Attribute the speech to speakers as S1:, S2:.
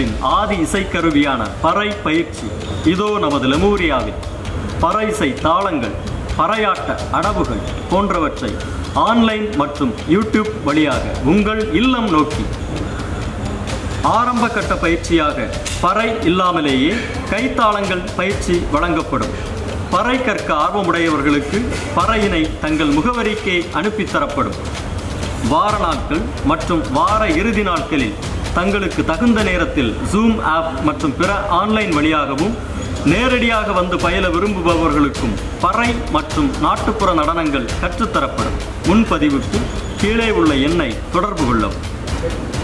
S1: தாளங்களின் ஆதி இசைக்கருவியான பறை பயிற்சி இதோ நமது லெமூரியாவில் பறை இசை தாளங்கள் பறையாட்ட அடவுகள் போன்றவற்றை ஆன்லைன் மற்றும் யூடியூப் வழியாக உங்கள் இல்லம் நோக்கி ஆரம்ப கட்ட பயிற்சியாக பறை இல்லாமலேயே கைத்தாளங்கள் பயிற்சி வழங்கப்படும் பறை கற்க ஆர்வமுடையவர்களுக்கு பறையினை தங்கள் முகவரிக்கே அனுப்பித் தரப்படும் வார நாட்கள் மற்றும் வார இறுதி நாட்களில் தங்களுக்கு தகுந்த நேரத்தில் ஜூம் ஆப் மற்றும் பிற ஆன்லைன் வழியாகவும் நேரடியாக வந்து பயில விரும்புபவர்களுக்கும் பறை மற்றும் நாட்டுப்புற நடனங்கள் கற்றுத்தரப்படும் முன்பதிவுக்கு கீழே உள்ள எண்ணை தொடர்பு கொள்ளவும்